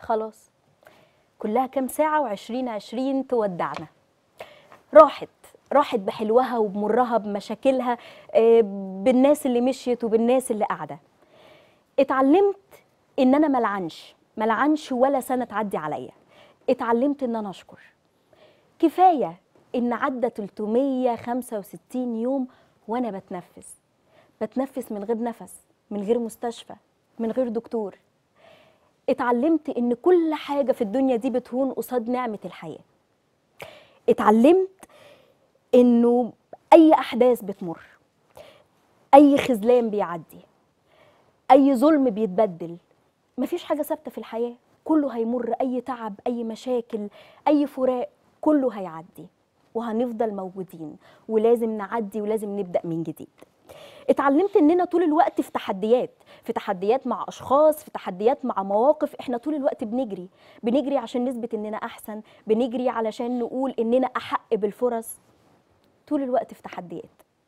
خلاص كلها كام ساعة وعشرين عشرين تودعنا راحت راحت بحلوها وبمرها بمشاكلها آه، بالناس اللي مشيت وبالناس اللي قاعدة اتعلمت ان انا ملعنش ملعنش ولا سنة تعدي عليا اتعلمت ان انا اشكر كفاية ان عدى 365 يوم وانا بتنفس بتنفس من غير نفس من غير مستشفى من غير دكتور اتعلمت ان كل حاجة في الدنيا دي بتهون قصاد نعمة الحياة اتعلمت انه اي احداث بتمر اي خذلان بيعدي اي ظلم بيتبدل مفيش حاجه ثابته في الحياه كله هيمر اي تعب اي مشاكل اي فراق كله هيعدي وهنفضل موجودين ولازم نعدي ولازم نبدا من جديد اتعلمت اننا طول الوقت في تحديات في تحديات مع اشخاص في تحديات مع مواقف احنا طول الوقت بنجري بنجري عشان نثبت اننا احسن بنجري علشان نقول اننا احق بالفرص طول الوقت في تحديات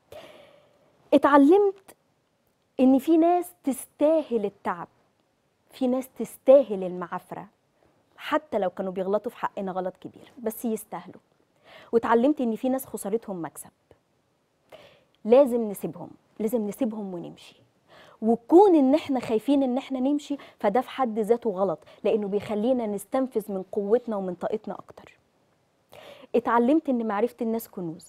اتعلمت ان في ناس تستاهل التعب في ناس تستاهل المعافره حتى لو كانوا بيغلطوا في حقنا غلط كبير بس يستاهلوا واتعلمت ان في ناس خسارتهم مكسب لازم نسيبهم لازم نسيبهم ونمشي وكون ان احنا خايفين ان احنا نمشي فده في حد ذاته غلط لانه بيخلينا نستنفذ من قوتنا ومن طاقتنا اكتر اتعلمت ان معرفه الناس كنوز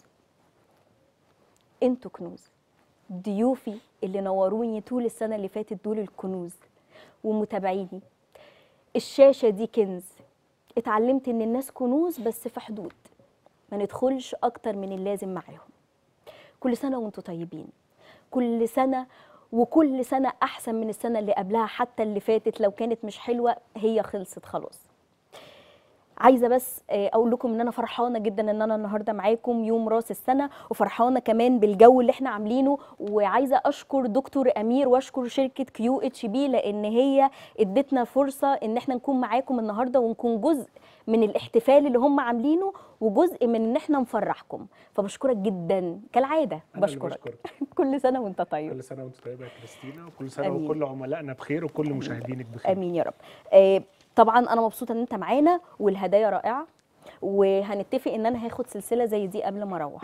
انتوا كنوز ضيوفي اللي نوروني طول السنه اللي فاتت دول الكنوز ومتابعيني الشاشه دي كنز اتعلمت ان الناس كنوز بس في حدود ما ندخلش اكتر من اللازم معاهم كل سنه وانتم طيبين كل سنه وكل سنه احسن من السنه اللي قبلها حتى اللي فاتت لو كانت مش حلوه هي خلصت خلاص عايزه بس آه، اقول لكم ان انا فرحانه جدا ان انا النهارده معاكم يوم راس السنه وفرحانه كمان بالجو اللي احنا عاملينه وعايزه اشكر دكتور امير واشكر شركه كيو اتش بي لان هي ادتنا فرصه ان احنا نكون معاكم النهارده ونكون جزء من الاحتفال اللي هم عاملينه وجزء من ان احنا نفرحكم فبشكرك جدا كالعاده أنا اللي بشكرك بشكرك. كل سنه وانت طيب كل سنه وانت طيبه يا كريستينا وكل سنه آمين. وكل عملائنا بخير وكل مشاهدينك بخير امين يا رب آه، طبعا انا مبسوطه ان انت معانا والهدايا رائعه وهنتفق ان انا هاخد سلسله زي دي قبل ما اروح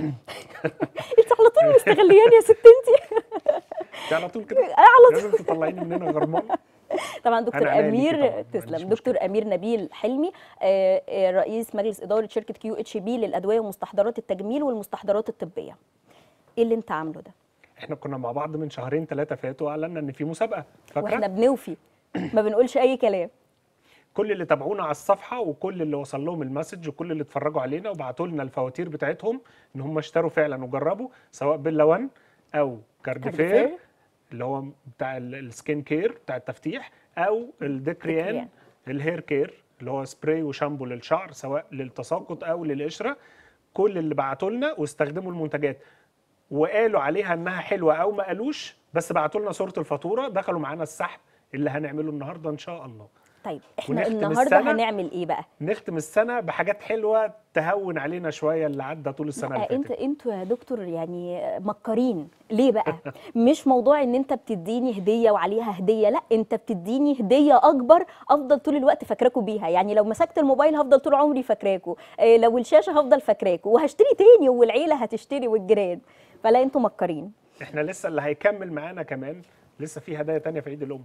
انت على طول مستغلياني يا ست انت انت على طول كده على لازم تطلعيني من هنا غرمان طبعا دكتور أنا عينيا ليكي طبعاً، امير ما عنديش تسلم مشكلة. دكتور امير نبيل حلمي آه، آه، رئيس مجلس اداره شركه كيو اتش بي للادويه ومستحضرات التجميل والمستحضرات الطبيه ايه اللي انت عامله ده احنا كنا مع بعض من شهرين ثلاثه فاتوا واعلنا ان في مسابقه واحنا فاكره بنوفي ما بنقولش اي كلام كل اللي تابعونا على الصفحه وكل اللي وصل لهم المسج وكل اللي اتفرجوا علينا وبعتوا لنا الفواتير بتاعتهم ان هم اشتروا فعلا وجربوا سواء بيلا 1 او كارديفير كارديفير. اللي هو بتاع ال- السكين كير بتاع التفتيح او الديكريان ديكريان. الهير كير اللي هو سبراي وشامبو للشعر سواء للتساقط او للقشره كل اللي بعتوا لنا واستخدموا المنتجات وقالوا عليها انها حلوه او ما قالوش بس بعتوا لنا صوره الفاتوره دخلوا معانا السحب اللي هنعمله النهارده ان شاء الله طيب احنا ونختم النهارده السنة. هنعمل ايه بقى نختم السنه بحاجات حلوه تهون علينا شويه اللي عدى طول السنه اللي لا انت فاتت انتوا يا دكتور يعني مكرين ليه بقى مش موضوع ان انت بتديني هديه وعليها هديه لا انت بتديني هديه اكبر افضل طول الوقت فاكراكوا بيها يعني لو مسكت الموبايل هفضل طول عمري فاكراكوا اه لو الشاشه هفضل فاكراكوا وهشتري تاني والعيله هتشتري والجيران فلا انتوا مكرين احنا لسه اللي هيكمل معانا كمان لسه في هدايا تانية في عيد الام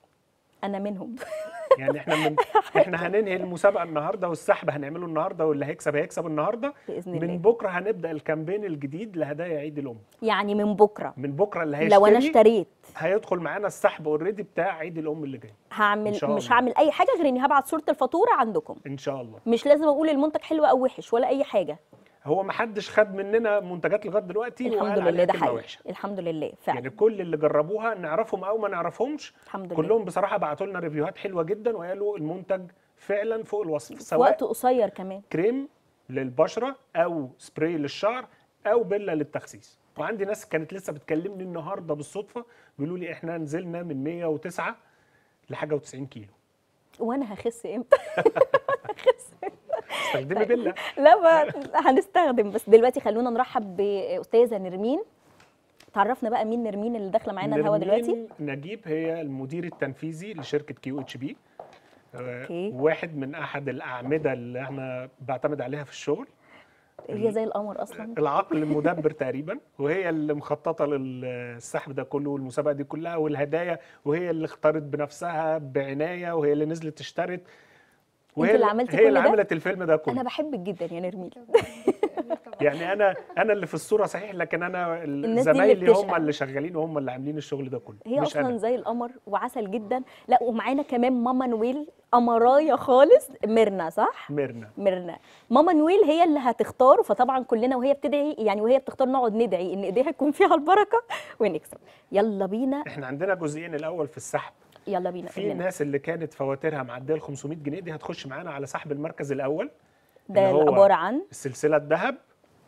انا منهم يعني احنا من احنا هننهي المسابقه النهارده والسحب هنعمله النهارده واللي هيكسب هيكسب النهارده باذن من الله بكره هنبدا الكامبين الجديد لهدايا عيد الام يعني من بكره من بكره اللي هيشتري لو انا اشتريت هيدخل معانا السحب اوريدي بتاع عيد الام اللي جاي إن هعمل شاء مش الله. هعمل اي حاجه غير اني هبعت صوره الفاتوره عندكم ان شاء الله مش لازم اقول المنتج حلو او وحش ولا اي حاجه هو ما حدش خد مننا منتجات لغايه دلوقتي الحمد وقال لله عليها ده كلمة حقيقي وحشه الحمد لله فعلا يعني كل اللي جربوها نعرفهم او ما نعرفهمش الحمد لله كلهم بصراحه بعتوا لنا ريفيوهات حلوه جدا وقالوا المنتج فعلا فوق الوصف في سواء وقت قصير كمان كريم للبشره او سبراي للشعر او بله للتخسيس وعندي ناس كانت لسه بتكلمني النهارده بالصدفه بيقولوا لي احنا نزلنا من 109 لحاجه و90 كيلو وانا هخس امتى هخس استخدمي بله لا ما هنستخدم بس دلوقتي خلونا نرحب باستاذه نرمين تعرفنا بقى مين نرمين اللي داخله معانا الهوا نرمين دلوقتي نجيب هي المدير التنفيذي لشركه كيو اتش بي آه، أوكي. واحد من احد الاعمده اللي انا بعتمد عليها في الشغل هي زي القمر اصلا العقل المدبر تقريبا وهي اللي مخططه للسحب ده كله والمسابقه دي كلها والهدايا وهي اللي اختارت بنفسها بعنايه وهي اللي نزلت اشترت وهي اللي عملتي هي كل اللي ده؟ عملت الفيلم ده كله انا بحبك جدا يا نرمين يعني انا انا اللي في الصوره صحيح لكن انا ال- الناس دي اللي زمايلي هم بتشقى. اللي شغالين وهم اللي عاملين الشغل ده كله هي مش اصلا انا زي القمر وعسل جدا لا ومعانا كمان ماما نويل قمرايه خالص ميرنا صح ميرنا ميرنا ماما نويل هي اللي هتختار فطبعا كلنا وهي بتدعي يعني وهي بتختار نقعد ندعي ان ايديها يكون فيها البركه ونكسب يلا بينا احنا عندنا جزئين الاول في السحب يلا بينا في قول لنا. الناس اللي كانت فواتيرها معديه ال 500 جنيه دي هتخش معانا على سحب المركز الاول ده اللي هو عباره عن السلسله الذهب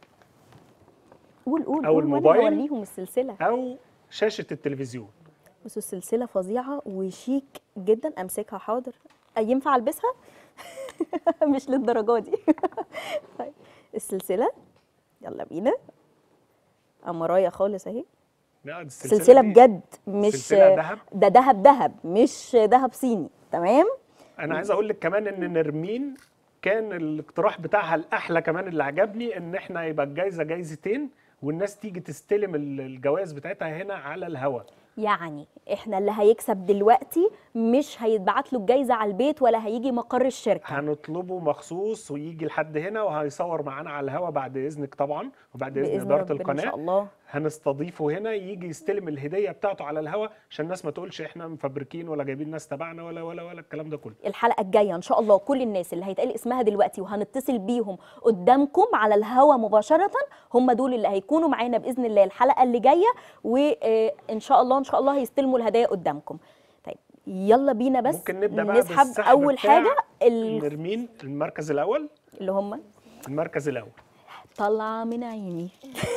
قول قول أو قول وأنا الموبايل. هوريهم السلسله او شاشه التلفزيون بصوا السلسله فظيعه وشيك جدا امسكها حاضر أه، ينفع البسها مش للدرجه دي طيب السلسله يلا بينا قمرايه خالص اهي لا، دي سلسله دي بجد مش سلسلة دهب. ده دهب دهب مش دهب صيني تمام انا عايز اقول لك كمان ان نرمين كان الاقتراح بتاعها الاحلى كمان اللي عجبني ان احنا يبقى الجايزه جايزتين والناس تيجي تستلم ال- الجوائز بتاعتها هنا على الهوا يعني احنا اللي هيكسب دلوقتي مش هيتبعت له الجايزه على البيت ولا هيجي مقر الشركه هنطلبه مخصوص ويجي لحد هنا وهيصور معانا على الهوا بعد اذنك طبعا وبعد اذن باذن اداره ربنا ان القناه شاء الله هنستضيفه هنا يجي يستلم الهديه بتاعته على الهوا عشان الناس ما تقولش احنا مفبركين ولا جايبين ناس تبعنا ولا ولا ولا الكلام ده كله الحلقه الجايه ان شاء الله كل الناس اللي هيتقال اسمها دلوقتي وهنتصل بيهم قدامكم على الهوا مباشره هم دول اللي هيكونوا معانا باذن الله الحلقه اللي جايه وان شاء الله ان شاء الله هيستلموا الهدايا قدامكم طيب يلا بينا بس ممكن نبدا بقى نسحب بالسحب اول بتاع حاجه ال- نرمين المركز الاول اللي هم المركز الاول طالعه من عيني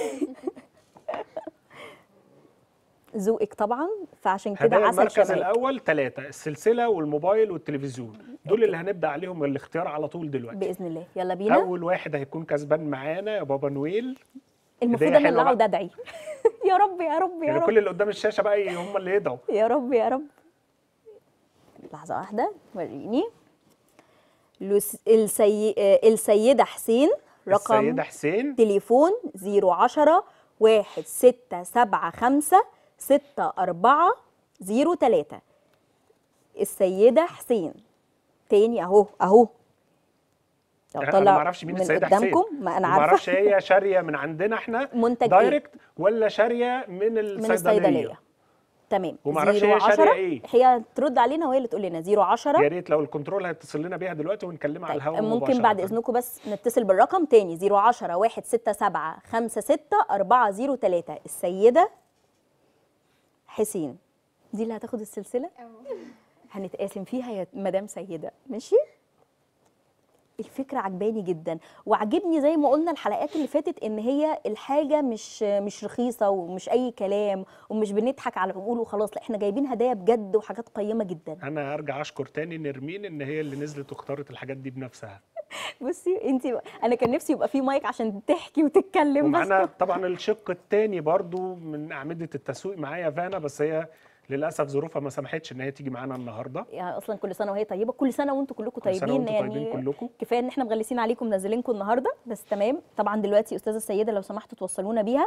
ذوقك طبعا فعشان كده هدايا عسل المركز شمال الاول ثلاثه السلسله والموبايل والتلفزيون دول اللي هنبدا عليهم الاختيار على طول دلوقتي باذن الله يلا بينا اول واحد هيكون كسبان معانا يا بابا نويل المفروض هدية انا اللي حلوة اقعد بقى. ادعي يا رب يا رب يا يعني رب كل اللي قدام الشاشه بقى هم اللي يدعوا يا رب يا رب لحظة واحدة وريني لس... السي... آه، السيدة حسين رقم السيده حسين تليفون 010 1675 6403 السيدة حسين تاني اهو اهو لو انا طلع ما اعرفش مين من السيده حسين قدامكم ما انا وما اعرفش عارفة هي شاريه من عندنا احنا منتج إيه؟ دايركت ولا شاريه من من الصيدليه الصيدلية تمام وما اعرفش هي 010 شاريه ايه هي ترد علينا وهي اللي تقول لنا 010 يا ريت لو الكنترول هيتصل لنا بيها دلوقتي ونكلمها على طيب الهواء ممكن بعد اذنكم بس نتصل بالرقم تاني 010 167 56 403 السيده حسين دي اللي هتاخد السلسله هنتقاسم فيها يا مدام سيده ماشي الفكرة عجباني جدا وعجبني زي ما قلنا الحلقات اللي فاتت ان هي الحاجة مش مش رخيصة ومش اي كلام ومش بنضحك على العقول وخلاص لا احنا جايبين هدايا بجد وحاجات قيمة جدا انا ارجع اشكر تاني نرمين ان هي اللي نزلت واختارت الحاجات دي بنفسها بصي انت انا كان نفسي يبقى في مايك عشان تحكي وتتكلم بس ومعانا طبعا الشق الثاني برضو من اعمده التسويق معايا فانا بس هي للاسف ظروفها ما سمحتش ان هي تيجي معانا النهارده يعني اصلا كل سنه وهي طيبه كل سنه وانتم كلكم كل سنة طيبين وانتم يعني طيبين كلكم. كفايه ان احنا مغلسين عليكم منزلينكم النهارده بس تمام طبعا دلوقتي استاذه السيده لو سمحتوا توصلونا بيها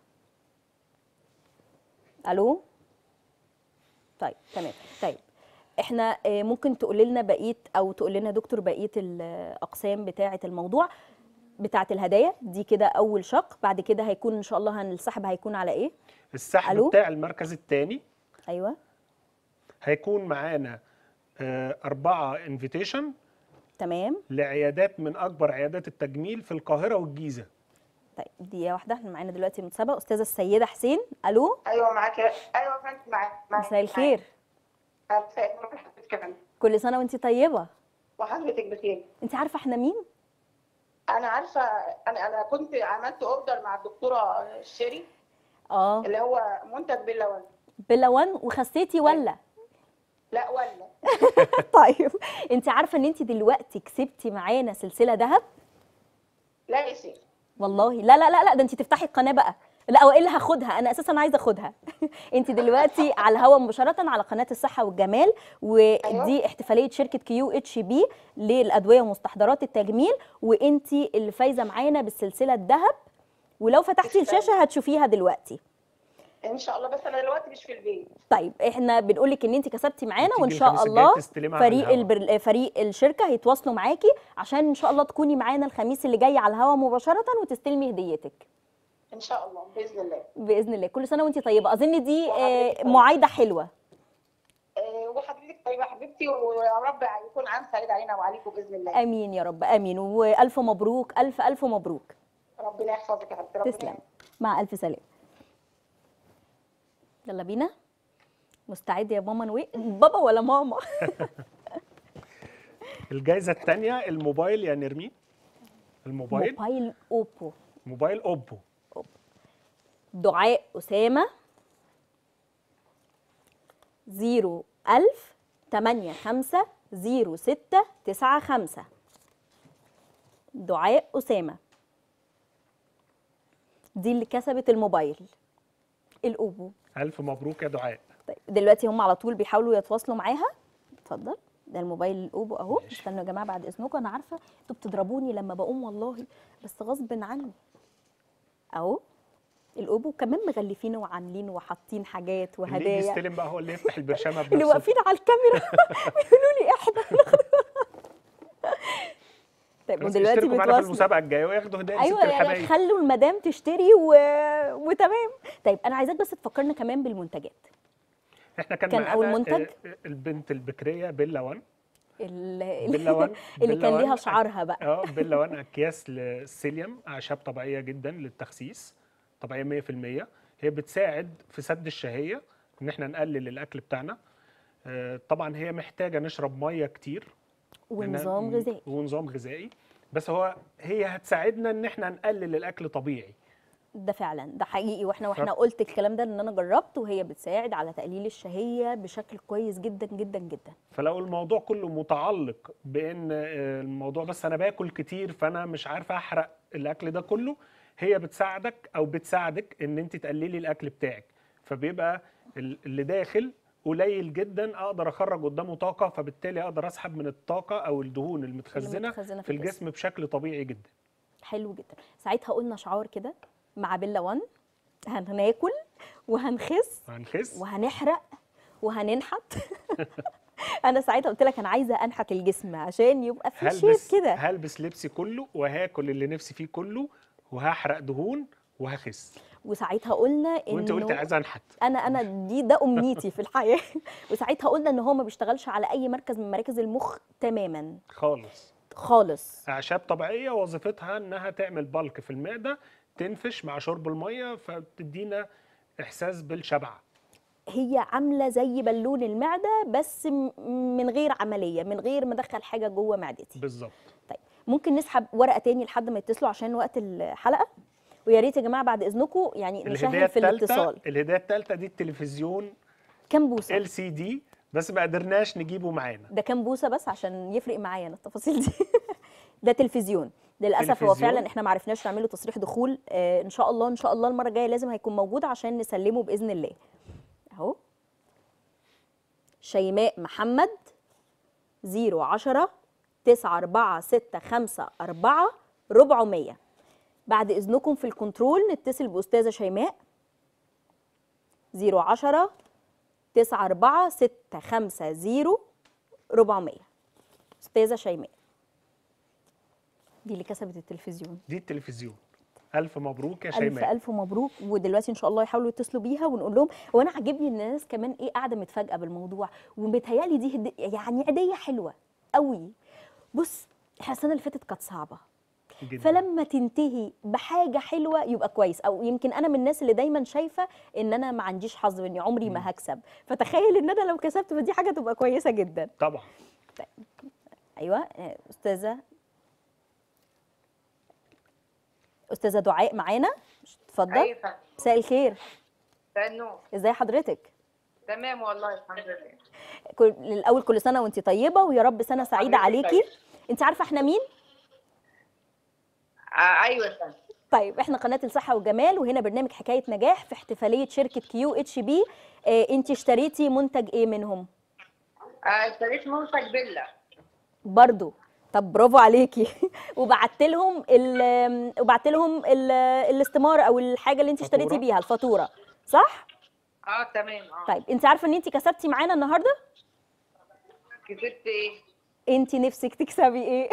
الو طيب تمام طيب احنا آه، ممكن تقول لنا بقيه او تقول لنا دكتور بقيه الاقسام بتاعه الموضوع بتاعه الهدايا دي كده اول شق بعد كده هيكون ان شاء الله السحب هيكون على ايه السحب ألو؟ بتاع المركز الثاني ايوه هيكون معانا آه، أربعة انفيتيشن تمام لعيادات من أكبر عيادات التجميل في القاهرة والجيزة طيب دقيقه واحده احنا معانا دلوقتي متسابقه استاذه السيده حسين الو ايوه معاك ايوه يا فندم معاك معاك مساء الخير معاك. مساء النور حضرتك كمان كل سنه وانت طيبه وحضرتك بخير انت عارفه احنا مين انا عارفه انا انا كنت عملت اوردر مع الدكتوره شيري اه اللي هو منتج بيلاون بلوان وخسيتي ولا لا ولا طيب انت عارفه ان انت دلوقتي كسبتي معانا سلسله ذهب لا يا شيخ والله لا لا لا لا ده انت تفتحي القناه بقى لا والا هاخدها انا اساسا عايزه اخدها انت دلوقتي على الهوا مباشره على قناه الصحه والجمال ودي أيوة. احتفاليه شركه كيو اتش بي للادويه ومستحضرات التجميل وانت اللي فايزه معانا بالسلسله الذهب ولو فتحتي تسلمي. الشاشه هتشوفيها دلوقتي ان شاء الله بس انا دلوقتي مش في البيت طيب احنا بنقول لك ان انت كسبتي معانا وتيجي وان شاء الخميس الجاي الله تستلمها على فريق الهوا. البر... فريق الشركه هيتواصلوا معاكي عشان ان شاء الله تكوني معانا الخميس اللي جاي على الهوا مباشره وتستلمي هديتك ان شاء الله باذن الله باذن الله كل سنه وانت طيبه اظن دي آه، وحضرتك طيبة. معايده حلوه آه، وحضرتك طيبه حبيبتي ويا رب يكون عام سعيد علينا وعليكم باذن الله امين يا رب امين والف مبروك الف الف مبروك ربنا يحفظك يا حبيبتي ربنا تسلم يحفظك. مع الف سلامه يلا بينا مستعد يا ماما نوي بابا ولا ماما الجائزه الثانيه الموبايل يا نرمين الموبايل موبايل اوبو موبايل اوبو دعاء أسامة زيرو ألف تمانية خمسة زيرو ستة تسعة خمسة دعاء أسامة دي اللي كسبت الموبايل الأوبو الف مبروك يا دعاء طيب دلوقتي هم على طول بيحاولوا يتواصلوا معاها اتفضل ده الموبايل الاوبو اهو ماشي. استنوا يا جماعه بعد اذنكم انا عارفه انتوا بتضربوني لما بقوم والله بس غصب عني اهو الاوبو كمان مغلفينه وعاملينه وحاطين حاجات اللي يجي وهدايا يستلم بقى هو اللي يفتح البرشامه اللي بنفسه واقفين على الكاميرا بيقولوا لي احنا طيب خلاص ودلوقتي يشتركوا معانا في بيتواصلوا المسابقه الجايه وياخدوا هدايا ايوه ست يعني الحبايب خلوا المدام تشتري و... وتمام طيب انا عايزاك بس تفكرنا كمان بالمنتجات احنا كان, كان أول معانا، منتج؟ آه، البنت البكريه بيلا وان ال- بيلا وان اللي بيلا كان ليها وان شعارها بقى اه بيلا وان اكياس للسيليوم اعشاب طبيعيه جدا للتخسيس طبيعيه 100% هي بتساعد في سد الشهيه ان احنا نقلل الاكل بتاعنا آه، طبعا هي محتاجه نشرب ميه كتير لأنها- ونظام غذائي ونظام غذائي بس هو هي هتساعدنا ان احنا نقلل الاكل طبيعي ده فعلا ده حقيقي واحنا واحنا ف- قلت الكلام ده ان انا جربت وهي بتساعد على تقليل الشهيه بشكل كويس جدا جدا جدا فلو الموضوع كله متعلق بان آه، الموضوع بس انا باكل كتير فانا مش عارفه احرق الاكل ده كله هي بتساعدك او بتساعدك ان انت تقللي الاكل بتاعك فبيبقى ال- اللي داخل قليل جدا اقدر اخرج قدامه طاقه فبالتالي اقدر اسحب من الطاقه او الدهون المتخزنه المتخزنة في في الجسم بشكل طبيعي جدا حلو جدا ساعتها قلنا شعار كده مع بيلا وان هناكل وهنخس هنخس وهنحرق وهننحت انا ساعتها قلت لك انا عايزه انحت الجسم عشان يبقى في شيب هلبس كده هلبس لبسي كله وهاكل اللي نفسي فيه كله وهحرق دهون وهخس وساعتها قلنا انه وانت قلت عايزه انحت انا انا دي ده امنيتي في الحياه وساعتها قلنا ان هو ما بيشتغلش على اي مركز من مراكز المخ تماما خالص خالص اعشاب طبيعيه وظيفتها انها تعمل بلك في المعده تنفش مع شرب الميه فبتدينا احساس بالشبع هي عامله زي بالون المعده بس م- من غير عمليه من غير ما ادخل حاجه جوه معدتي بالظبط طيب ممكن نسحب ورقه تاني لحد ما يتصلوا عشان وقت الحلقه ويا ريت يا جماعه بعد اذنكم يعني الهدايه نسهل في الثالثه الاتصال الهدايه الثالثه دي التلفزيون كام بوصه ال سي دي بس ما قدرناش نجيبه معانا ده كام بوصه بس عشان يفرق معايا انا التفاصيل دي ده تلفزيون للاسف هو تلفزيون. فعلا احنا ما عرفناش نعمله تصريح دخول آه ان شاء الله ان شاء الله المره الجايه لازم هيكون موجود عشان نسلمه باذن الله اهو شيماء محمد 010 9 4 6 5 4 400 بعد اذنكم في الكنترول نتصل باستاذه شيماء 010 9 4 6 5 0 400 استاذه شيماء دي اللي كسبت التلفزيون دي التلفزيون الف مبروك يا الف شيماء الف مبروك ودلوقتي ان شاء الله يحاولوا يتصلوا بيها ونقول لهم وانا عاجبني ان الناس كمان ايه قاعده متفاجئه بالموضوع ومتهيألي دي هدي يعني عيديه حلوه قوي بص احنا السنه اللي فاتت كانت صعبه جدا فلما تنتهي بحاجه حلوه يبقى كويس او يمكن انا من الناس اللي دايما شايفه ان انا ما عنديش حظ واني عمري ما هكسب فتخيل ان انا لو كسبت فدي حاجه تبقى كويسه جدا طبعا ايوه آه، استاذه استاذه دعاء معانا اتفضل ايوه فندم. مساء الخير ده النور ازاي حضرتك تمام والله الحمد لله كل الاول كل سنه وانت طيبه ويا رب سنه سعيده حضرتك عليكي طيب. انت عارفه احنا مين آه ايوه يا فندم طيب احنا قناه الصحه والجمال وهنا برنامج حكايه نجاح في احتفاليه شركه كيو اتش بي اه انت اشتريتي منتج ايه منهم آه، اشتريت منتج بيلا برضو طب برافو عليكي وبعت لهم ال وبعت لهم ال- الاستماره او الحاجه اللي انت اشتريتي فاتورة؟ بيها الفاتوره صح اه تمام اه طيب انت عارفه ان انت كسبتي معانا النهارده كسبت ايه؟ انت نفسك تكسبي ايه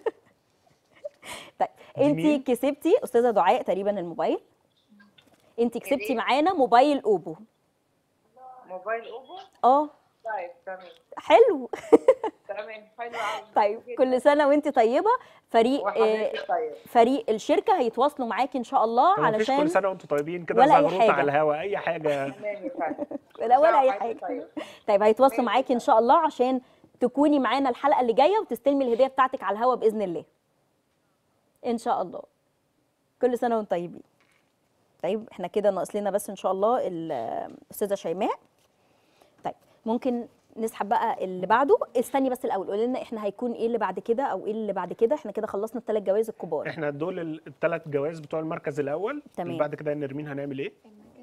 طيب دي مين؟ انت كسبتي استاذه دعاء تقريبا الموبايل انت كسبتي ايه؟ معانا موبايل اوبو موبايل اوبو؟ اه طيب تمام حلو تمام حلو قوي طيب كل سنه وانت طيبه فريق آه، وحضرتك طيب فريق الشركه هيتواصلوا معاكي ان شاء الله طب مفيش علشان كل سنه وانتم طيبين كده ولا أي زغروطه حاجة. على الهوا اي حاجه تمام يا فندم لا ولا اي حضرتك حاجه طيب. طيب هيتواصلوا معاكي ان شاء الله عشان تكوني معانا الحلقه اللي جايه وتستلمي الهديه بتاعتك على الهوا باذن الله ان شاء الله كل سنه وانتم طيبين طيب احنا كده ناقص لنا بس ان شاء الله ال- الاستاذه شيماء طيب ممكن نسحب بقى اللي بعده استني بس الاول قولي لنا احنا هيكون ايه اللي بعد كده او ايه اللي بعد كده احنا كده خلصنا الثلاث جوائز الكبار احنا دول الثلاث جوائز بتوع المركز الاول تمام. اللي بعد كده نرمين هنعمل ايه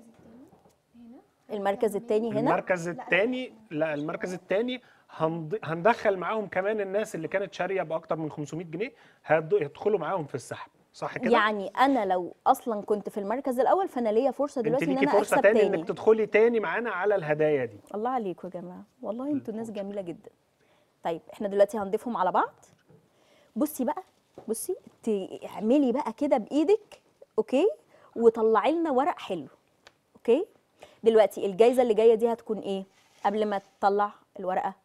المركز الثاني هنا المركز الثاني لا المركز الثاني هندخل معاهم كمان الناس اللي كانت شاريه باكتر من 500 جنيه هيد- هيدخلوا معاهم في السحب صح كده يعني انا لو اصلا كنت في المركز الاول فانا ليا فرصه انت دلوقتي ان ليكي انا فرصه اكسب تاني تاني انك تدخلي تاني معانا على الهدايا دي الله عليكم يا جماعه والله انتوا ناس جميله جدا طيب احنا دلوقتي هنضيفهم على بعض بصي بقى بصي تعملي بقى كده بايدك اوكي وطلعي لنا ورق حلو اوكي دلوقتي الجايزه اللي جايه دي هتكون ايه قبل ما تطلع الورقه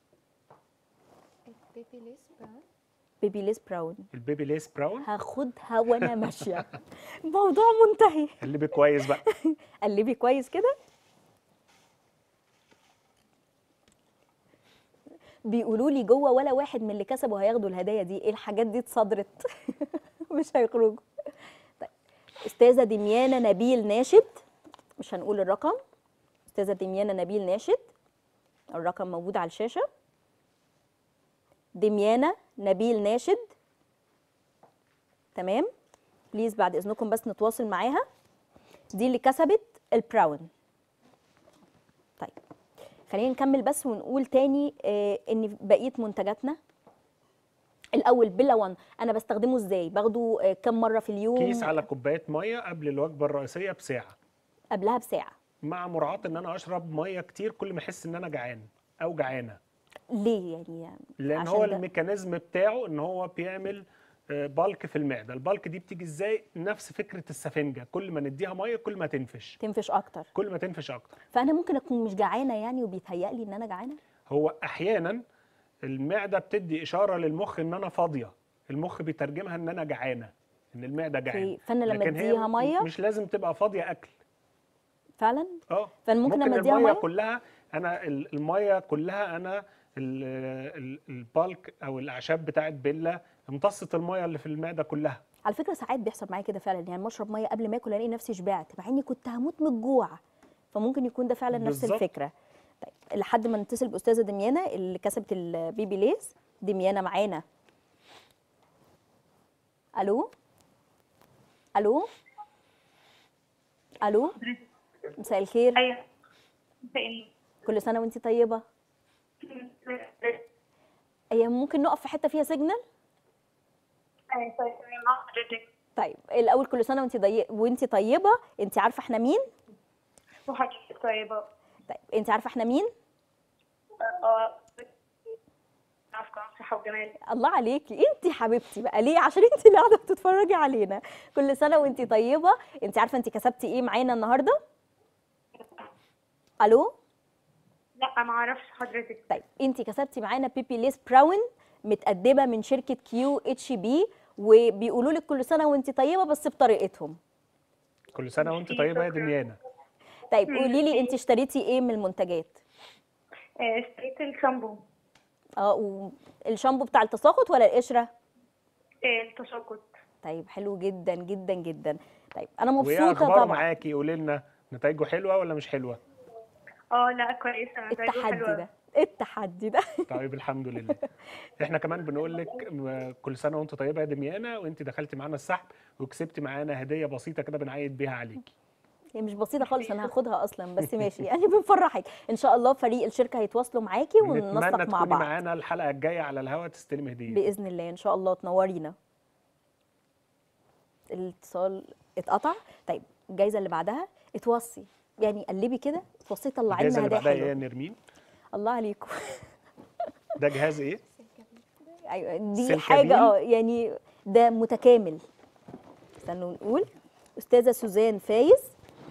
بيبي ليس براون بيبي ليس براون البيبي ليس براون هاخدها وانا ماشيه الموضوع منتهي اللي كويس بقى قلبي كويس كده بيقولوا لي جوه ولا واحد من اللي كسبوا هياخدوا الهدايا دي إيه الحاجات دي اتصدرت مش هيخرجوا طيب استاذه دميانه نبيل ناشد مش هنقول الرقم استاذه دميانه نبيل ناشد الرقم موجود على الشاشه دميانه نبيل ناشد تمام بليز بعد اذنكم بس نتواصل معاها دي اللي كسبت البراون طيب خلينا نكمل بس ونقول تاني آه ان بقيه منتجاتنا الاول بلون انا بستخدمه ازاي باخده آه كم مره في اليوم كيس على كوبايه ميه قبل الوجبه الرئيسيه بساعه قبلها بساعه مع مراعاه ان انا اشرب ميه كتير كل ما احس ان انا جعان او جعانه ليه يعني لان عشان هو ده- الميكانيزم بتاعه ان هو بيعمل آه، بالك في المعده البالك دي بتيجي ازاي نفس فكره السفنجه كل ما نديها ميه كل ما تنفش تنفش اكتر كل ما تنفش اكتر فانا ممكن اكون مش جعانه يعني وبيتهيأ لي ان انا جعانه هو احيانا المعده بتدي اشاره للمخ ان انا فاضيه المخ بيترجمها ان انا جعانه ان المعده جعانه أوكي، فأنا لما لكن هي أديها مية؟ مش لازم تبقى فاضيه اكل فعلا اه فأنا ممكن لما أديها الميه مية؟ كلها انا ال- الميه كلها انا ال- ال- البالك او الاعشاب بتاعت بيلا امتصت الميه اللي في المعده كلها على فكره ساعات بيحصل معايا كده فعلا يعني بشرب ميه قبل ما اكل الاقي نفسي شبعت مع اني كنت هموت من الجوع فممكن يكون ده فعلا نفس بالظبط. الفكره طيب لحد ما نتصل باستاذه دميانه اللي كسبت البيبي ليز دميانه معانا الو الو الو مساء الخير ايوه مساء كل سنه وانت طيبه هي ممكن نقف في حته فيها سيجنال ايوه طيب مع حضرتك طيب الاول كل سنه وانت ضي... وانت طيبه انت عارفه احنا مين وحضرتك طيبة طيب انت عارفه احنا مين اه عفوا صحة وجمال الله عليكي انت حبيبتي بقى ليه عشان انت اللي قاعده بتتفرجي علينا كل سنه وانت طيبه انت عارفه انت كسبتي ايه معانا النهارده الو لا ما اعرفش حضرتك طيب انت كسبتي معانا بيبي ليس براون متقدمه من شركه كيو اتش بي وبيقولوا لك كل سنه وانت طيبه بس بطريقتهم كل سنه وانت طيبه يا دنيانا طيب قولي لي انت اشتريتي ايه من المنتجات آه، اشتريت الشامبو اه والشامبو بتاع التساقط ولا القشره آه، التساقط طيب حلو جدا جدا جدا طيب انا وايه مبسوطه اخباره طبعا معاكي قولي لنا نتائجه حلوه ولا مش حلوه اه لا كويسة نتائجه التحدي حلوة. ده التحدي ده طيب الحمد لله احنا كمان بنقول لك م- كل سنه وانت طيبه يا دميانه وانت دخلتي معانا السحب وكسبتي معانا هديه بسيطه كده بنعيد بيها عليكي هي مش بسيطه خالص انا هاخدها اصلا بس ماشي يعني بنفرحك ان شاء الله فريق الشركه هيتواصلوا معاكي نتمنى وننسق مع تكوني بعض معانا الحلقه الجايه على الهوا تستلمي هديه باذن الله ان شاء الله تنورينا الاتصال اتقطع طيب الجايزه اللي بعدها اتوصي يعني قلبي كده اتوصي طلعي الجايزه لنا اللي هدايا بعدها ايه يا حلوه نرمين الله عليكم ده جهاز ايه ايوه دي سلكبيل؟ حاجه اه يعني ده متكامل استنوا نقول استاذه سوزان فايز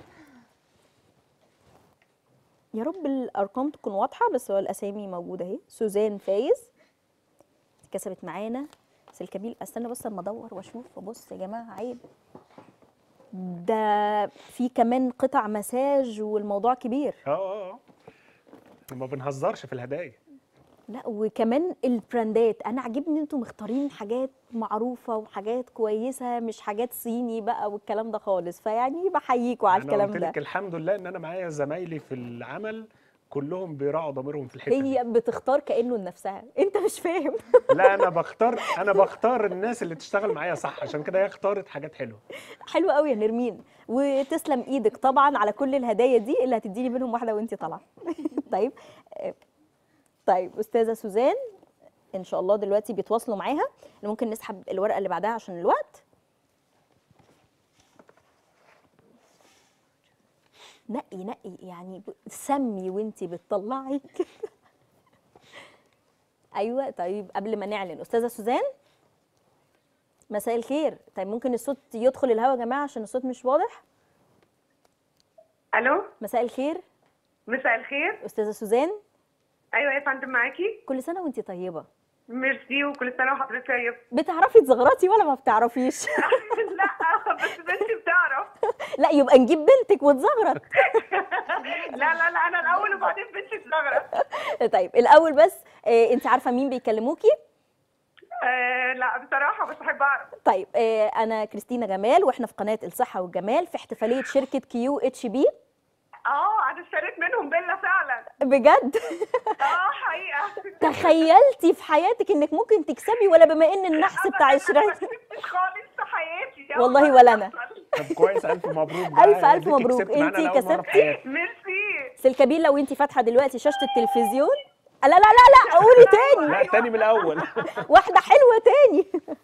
يا رب الارقام تكون واضحه بس هو الاسامي موجوده اهي سوزان فايز كسبت معانا سلكبيل استنى بس اما ادور واشوف بص يا جماعه عيب ده في كمان قطع مساج والموضوع كبير اه اه اه ما بنهزرش في الهدايا لا وكمان البراندات انا عاجبني ان انتم مختارين حاجات معروفه وحاجات كويسه مش حاجات صيني بقى والكلام ده خالص فيعني بحييكوا على انا الكلام قلت ده لك الحمد لله ان انا معايا زمايلي في العمل كلهم بيراعوا ضميرهم في الحته دي هي بتختار كانه لنفسها انت مش فاهم لا انا بختار انا بختار الناس اللي تشتغل معايا صح عشان كده هي اختارت حاجات حلوه حلو قوي يا نرمين وتسلم ايدك طبعا على كل الهدايا دي اللي هتديني منهم واحده وانت طالعه طيب آه، طيب استاذه سوزان ان شاء الله دلوقتي بيتواصلوا معاها ممكن نسحب الورقه اللي بعدها عشان الوقت نقي نقي يعني ب- سمي وانت بتطلعي كده. ايوه طيب قبل ما نعلن استاذه سوزان مساء الخير طيب ممكن الصوت يدخل الهوا يا جماعه عشان الصوت مش واضح الو مساء الخير مساء الخير استاذه سوزان ايوه يا فندم معاكي كل سنه وانت طيبه ميرسي وكل سنه وحضرتك طيب بتعرفي تزغرطي ولا ما بتعرفيش لا بس بنتي بتعرف لا يبقى نجيب بنتك وتزغرط لا لا لا انا الاول وبعدين بنتي تزغرط طيب الاول بس آه انت عارفه مين بيكلموكي آه لا بصراحه بس احب اعرف طيب آه انا كريستينا جمال واحنا في قناه الصحه والجمال في احتفاليه شركه كيو اتش بي اه انا اشتريت منهم فيلا فعلا بجد اه حقيقه تخيلتي في حياتك انك ممكن تكسبي ولا بما ان النحس أبداً، بتاع أنا الشراء ما كسبتش خالص في حياتي أول والله مرة ولا أنا. تحصل. طب كويس الف مبروك بقى ألف ألف أديكي مبروك. كسبت معانا أنتي لأول مرة في كسبتي. حياتك. ميرسي سلكبيل لو انت فاتحه دلوقتي شاشه التلفزيون لا لا لا لا قولي تاني لا تاني من الاول واحده حلوه تاني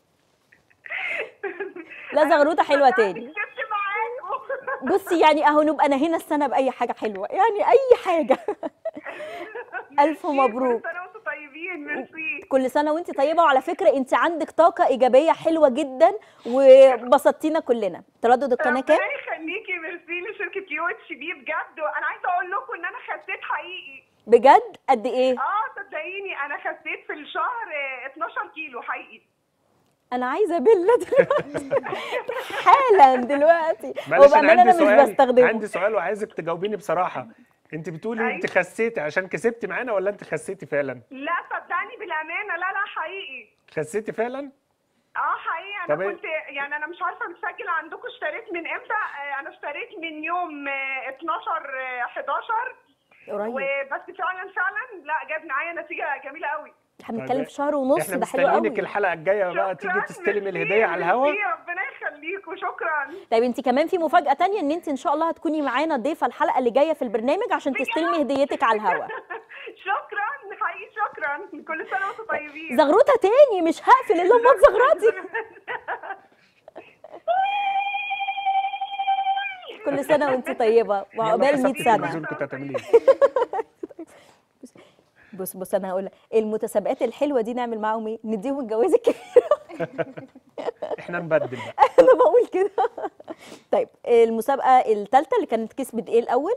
لا زغروطه حلوه تاني كسبت معاكم بصي يعني اهو نبقى نهينا السنه باي حاجه حلوه يعني اي حاجه الف مبروك كل سنه وانتم طيبين ميرسي كل سنه وانت طيبه وعلى فكره انت عندك طاقه ايجابيه حلوه جدا وبسطتينا كلنا تردد القناه كام ربنا يخليكي ميرسي لشركه يو اتش بي بجد انا عايزه اقول لكم ان انا خسيت حقيقي بجد قد ايه اه صدقيني انا خسيت في الشهر آه، 12 كيلو حقيقي انا عايزه بيلا دلوقتي حالا دلوقتي معلش انا وبامانه عندي انا مش سؤال بستخدمه عندي سؤال وعايزك تجاوبيني بصراحه انت بتقولي انت أيوة. خسيتي عشان كسبتي معانا ولا انت خسيتي فعلا لا صدقني بالامانه لا لا حقيقي خسيتي فعلا اه حقيقي انا طب إيه؟ كنت يعني انا مش عارفه مسجل عندكم اشتريت من امتى آه، انا اشتريت من يوم آه، 12 آه، 11 قريب وبس فعلا فعلا لا جاب معايا نتيجه جميله قوي احنا طيب بنتكلم في شهر ونص احنا ده حلو مستنيينك قوي الحلقه الجايه بقى تيجي شكراً، تستلمي ميرسي، الهديه على الهوا ميرسي، ربنا يخليكوا شكرا طيب انت كمان في مفاجاه تانية ان انت ان شاء الله هتكوني معانا ضيفه الحلقه اللي جايه في البرنامج عشان تستلمي هديتك على الهوا شكرا حقيقي شكرا كل سنه وانتم طيبين زغروطه تاني مش هقفل الا لما تزغرطي كل سنه وانت طيبه وعقبال 100 سنه التلفزيون كنت هتعملي ايه بص بص انا هقول لك المتسابقات الحلوه دي نعمل معاهم ايه نديهم الجوائز الكبيره احنا نبدل بقى انا بقول كده طيب المسابقه الثالثه اللي كانت كسبت ايه الاول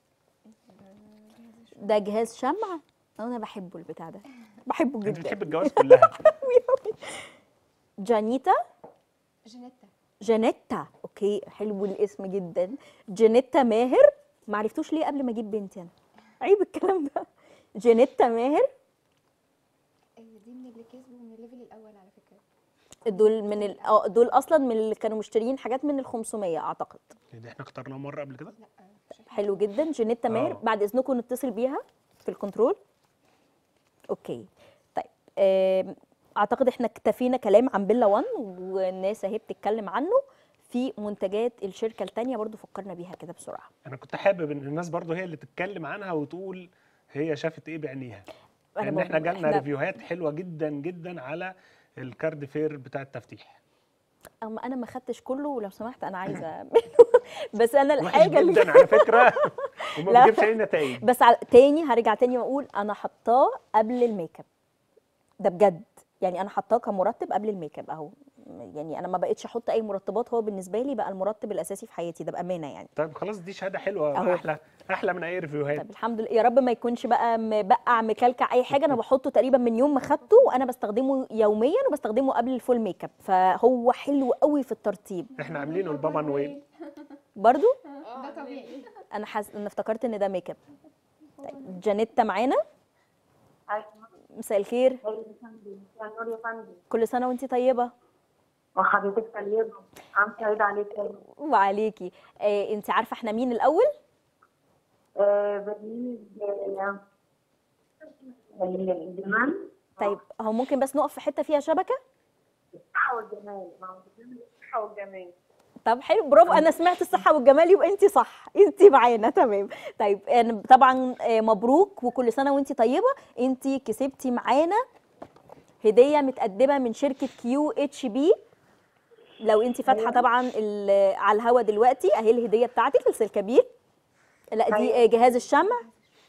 ده جهاز شمع انا بحبه البتاع ده بحبه انت جدا بتحب الجواز كلها جانيتا جانيتا جانيتا اوكي حلو الاسم جدا جانيتا ماهر ما عرفتوش ليه قبل ما اجيب بنتي انا عيب الكلام ده جانيتا ماهر أيوة دي من اللي كسبوا من الليفل الاول على فكره دول من ال... آه، دول اصلا من اللي كانوا مشترين حاجات من ال 500 اعتقد يعني احنا اخترناه مره قبل كده لا مش عارفة. حلو جدا جانيتا ماهر آه. بعد اذنكم نتصل بيها في الكنترول اوكي طيب آم، اعتقد احنا اكتفينا كلام عن بيلا 1 والناس اهي بتتكلم عنه في منتجات الشركه الثانيه برضو فكرنا بيها كده بسرعه انا كنت حابب ان الناس برضو هي اللي تتكلم عنها وتقول هي شافت ايه بعينيها أنا لان برضو- احنا جالنا إحنا- ريفيوهات حلوه جدا جدا على الكارد فير بتاع التفتيح أما انا ما خدتش كله ولو سمحت انا عايزه منه بس انا وحش الحاجه اللي جدا على فكره وما لا. بيجيبش اي نتائج بس على تاني هرجع تاني واقول انا حطاه قبل الميك اب ده بجد يعني انا حطاه كمرطب قبل الميك اب اهو يعني انا ما بقتش احط اي مرطبات هو بالنسبه لي بقى المرطب الاساسي في حياتي ده بامانه يعني طيب خلاص دي شهاده حلوه أهو. احلى احلى من اي ريفيوهات طب الحمد لله يا رب ما يكونش بقى مبقع مكلكع اي حاجه انا بحطه تقريبا من يوم ما خدته وانا بستخدمه يوميا وبستخدمه قبل الفول ميك اب فهو حلو قوي في الترطيب احنا عاملينه البابا نويل برضو ده طبيعي انا حس... انا افتكرت ان ده ميك اب طيب جانيتا معانا مساء الخير نور يا فندم كل سنه وانت طيبه وحضرتك طيبة عام سعيد عليك وعليكي آه انت عارفه احنا مين الاول آه، برنامج آه، الجمال طيب هو ممكن بس نقف في حته فيها شبكه الصحة والجمال ما هو برنامج الصحة والجمال طب حلو برافو انا سمعت الصحه والجمال يبقى انت صح انت معانا تمام طيب أنا طبعا آه، مبروك وكل سنه وانت طيبه انت كسبتي معانا هديه متقدمه من شركه كيو اتش بي لو انت فاتحه طبعا ال- على الهوا دلوقتي اهي الهديه بتاعتك السلكبير لا دي آه، جهاز الشمع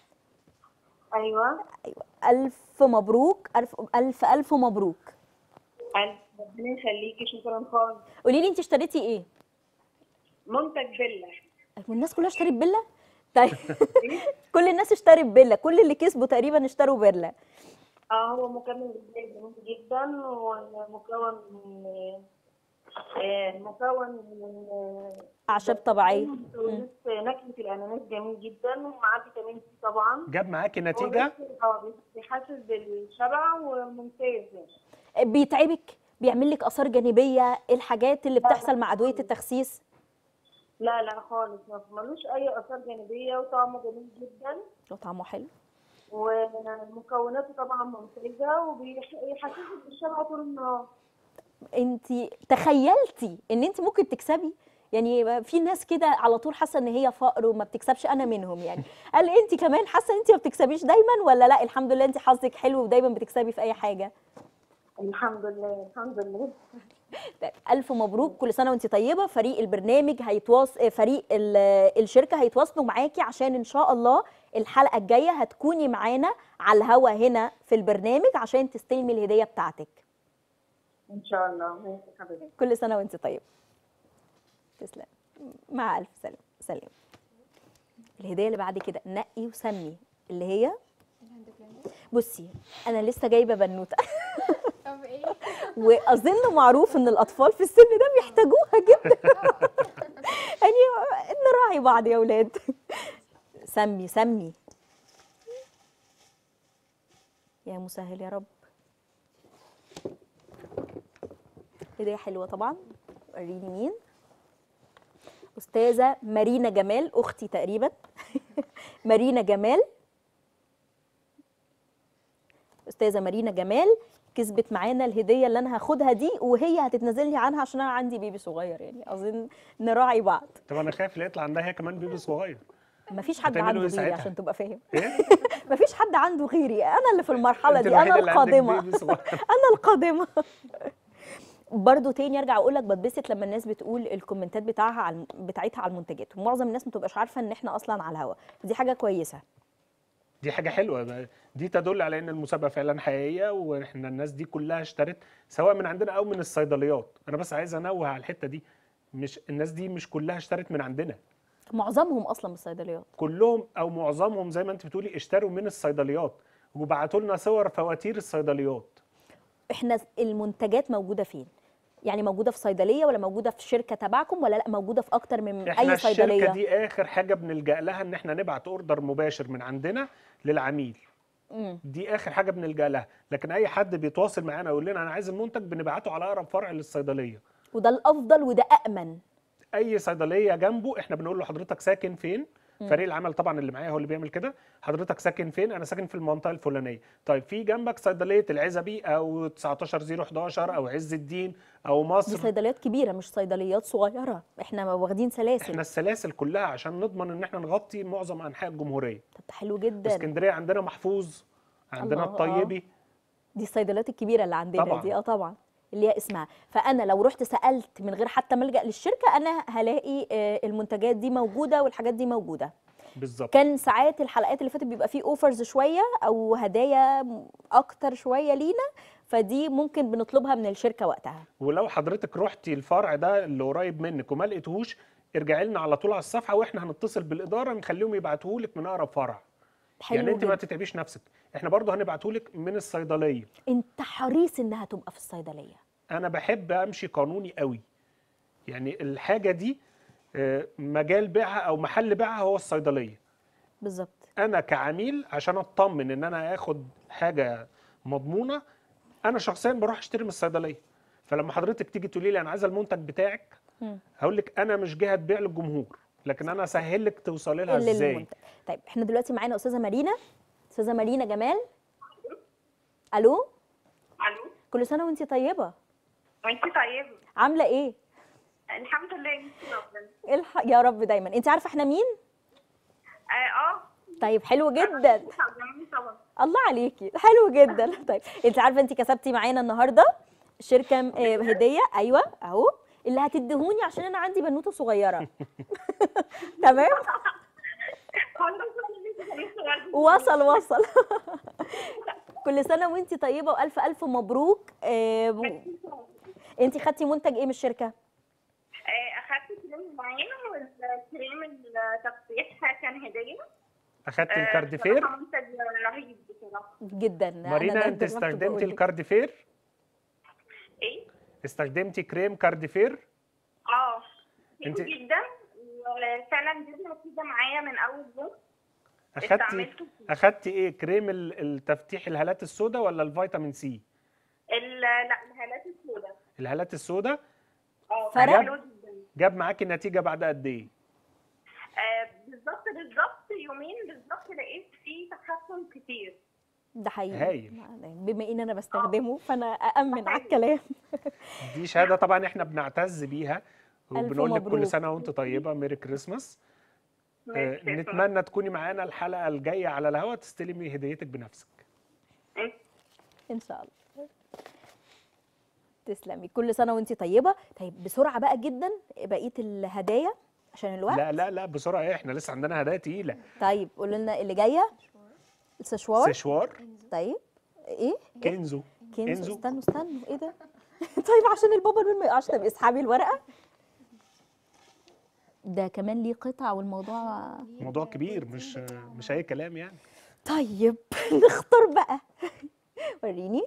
أيوة ايوه الف مبروك الف الف الف مبروك ألف ربنا يخليكي شكرا خالص قولي لي انت اشتريتي ايه منتج بيلا والناس كلها اشترت بيلا طيب كل الناس اشترت بيلا كل اللي كسبوا تقريبا اشتروا بيلا اه هو مكمل غذائي جميل جدا ومكون من آه، مكون من آه، اعشاب طبيعيه مكونات نكهة الأناناس جميل جدا ومعاه فيتامين سي طبعا جاب معاكي نتيجه اه بيحسس بالشبع وممتاز بيتعبك بيعمل لك اثار جانبيه الحاجات اللي بتحصل مع ادويه التخسيس لا لا خالص ما- ملوش اي اثار جانبيه وطعمه جميل جدا لو طعمه حلو ومكوناته طبعا ممتازه وبيحسسك بالشبع طول النهار انت تخيلتي ان انت ممكن تكسبي يعني في ناس كده على طول حاسه ان هي فقر وما بتكسبش انا منهم يعني هل انت كمان حاسه ان انت ما بتكسبيش دايما ولا لا الحمد لله انت حظك حلو ودايما بتكسبي في اي حاجه الحمد لله الحمد لله طيب، ألف مبروك كل سنة وأنت طيبة فريق البرنامج هيتواصل فريق ال- الشركة هيتواصلوا معاكي عشان إن شاء الله الحلقة الجاية هتكوني معانا على الهوا هنا في البرنامج عشان تستلمي الهدية بتاعتك ان شاء الله ماشي يا حبيبتي كل سنة وأنت طيبة تسلم مع ألف سلام سلام الهدية اللي بعد كده نقي وسمي اللي هي الهاند بلندر بصي أنا لسه جايبة بنوتة طب ايه واظن معروف ان الاطفال في السن ده بيحتاجوها جدا يعني نراعي بعض يا اولاد سمي سمي يا مسهل يا رب هدية حلوة طبعا وريني مين أستاذة مارينا جمال أختي تقريبا مارينا جمال استاذه مارينا جمال كسبت معانا الهديه اللي انا هاخدها دي وهي هتتنازل لي عنها عشان انا عندي بيبي صغير يعني اظن نراعي بعض طب انا خايف لا يطلع عندها هي كمان بيبي صغير مفيش حد هتعملوا عنده إيه غيري ساعتها؟ عشان تبقى فاهم ايه مفيش حد عنده غيري انا اللي في المرحله أنت دي انا الوحيدة اللي عندك القادمه بيبي صغير. انا القادمه برضو تاني ارجع اقول لك بتبسط لما الناس بتقول الكومنتات بتاعها على بتاعتها على المنتجات ومعظم الناس ما تبقاش عارفه ان احنا اصلا على الهوا دي حاجه كويسه دي حاجه حلوه دي تدل على ان المسابقه فعلا حقيقيه واحنا الناس دي كلها اشترت سواء من عندنا او من الصيدليات انا بس عايز انوه على الحته دي مش الناس دي مش كلها اشترت من عندنا معظمهم اصلا من الصيدليات كلهم او معظمهم زي ما انت بتقولي اشتروا من الصيدليات وبعتوا لنا صور فواتير الصيدليات احنا المنتجات موجوده فين يعني موجوده في صيدليه ولا موجوده في شركه تبعكم ولا لا موجوده في اكتر من احنا اي الشركه صيدليه دي اخر حاجه بنلجا لها ان احنا نبعت اوردر مباشر من عندنا للعميل مم. دي اخر حاجه بنلجا لها لكن اي حد بيتواصل معانا يقول لنا انا عايز المنتج بنبعته على اقرب فرع للصيدليه وده الافضل وده امن اي صيدليه جنبه احنا بنقول له حضرتك ساكن فين فريق العمل طبعا اللي معايا هو اللي بيعمل كده حضرتك ساكن فين انا ساكن في المنطقه الفلانيه طيب في جنبك صيدليه العزبي او 19011 او عز الدين او دي مصر صيدليات كبيره مش صيدليات صغيره احنا واخدين سلاسل احنا السلاسل كلها عشان نضمن ان احنا نغطي معظم انحاء الجمهوريه طب ده حلو جدا اسكندريه عندنا محفوظ عندنا الله، الطيبي دي الصيدليات الكبيره اللي عندنا طبعاً. دي اه طبعا اللي هي اسمها فانا لو رحت سالت من غير حتى ملجا للشركه انا هلاقي آه، المنتجات دي موجوده والحاجات دي موجوده بالظبط كان ساعات الحلقات اللي فاتت بيبقى فيه اوفرز شويه او هدايا م- اكتر شويه لينا فدي ممكن بنطلبها من الشركه وقتها ولو حضرتك رحتي الفرع ده اللي قريب منك وما لقيتهوش ارجعي لنا على طول على الصفحه واحنا هنتصل بالاداره نخليهم يبعتوه لك من اقرب فرع حلو يعني انت ما جدا تتعبيش نفسك احنا برضه هنبعته لك من الصيدليه انت حريص انها تبقى في الصيدليه انا بحب امشي قانوني قوي يعني الحاجه دي آه، مجال بيعها او محل بيعها هو الصيدليه بالظبط انا كعميل عشان اطمن ان انا اخد حاجه مضمونه انا شخصيا بروح اشتري من الصيدليه فلما حضرتك تيجي تقولي لي انا عايزه المنتج بتاعك مم. هقول لك انا مش جهه بيع للجمهور لكن انا اسهل لك توصلي لها اللي ازاي المنتج طيب احنا دلوقتي معانا استاذه مارينا استاذه مارينا جمال الو الو كل سنه وانت طيبه وانت طيبه عامله ايه الحمد لله انت ربنا الح... يا رب دايما انت عارفه احنا مين اه اه طيب حلو جدا طبعا الله عليكي حلو جدا طيب انت عارفه انت كسبتي معانا النهارده شركه آه، هديه ايوه اهو اللي هتديهوني عشان انا عندي بنوته صغيره تمام وصل وصل كل سنه وانت طيبه والف الف مبروك آه، انت خدتي منتج ايه من الشركه اخدت كريم العين والكريم التصفيح كان هديه اخدت آه، الكارديفير بصراحة منتج رهيب بصراحه جدا أنا مارينا ده- انت ده ما كنت استخدمتي بقول لك. الكارديفير ايه استخدمتي كريم كارديفير اه انت- حلو جدا وفعلا جبنا نتيجه معايا من اول يوم اخدتي استعملته فيه. اخدتي ايه كريم ال- التفتيح الهالات السوداء ولا الفيتامين سي ال- لا الهالات السوداء الهالات السوداء اه فرق؟ حلو جدا جاب معاكي النتيجه بعد قد ايه آه، بالظبط بالظبط يومين بالظبط لقيت فيه تحسن كتير ده حقيقي هايل. بما ان انا بستخدمه فانا اامن على الكلام دي شهاده طبعا احنا بنعتز بيها وبنقول لك مبروك. كل سنه وانت طيبه ميري كريسماس آه، ماشي. نتمنى تكوني معانا الحلقه الجايه على الهواء تستلمي هديتك بنفسك ان شاء الله تسلمي كل سنه وانت طيبه طيب بسرعه بقى جدا بقيه الهدايا عشان الوقت لا لا لا بسرعه ايه احنا لسه عندنا هدايا تقيله طيب قولوا لنا اللي جايه السشوار سشوار طيب ايه كنزو كنزو كنزو. استنوا استنوا ايه ده طيب عشان البابا نقول ما يقعش طب اسحبي الورقه ده كمان ليه قطع والموضوع موضوع كبير مش مش اي كلام يعني طيب نختار بقى وريني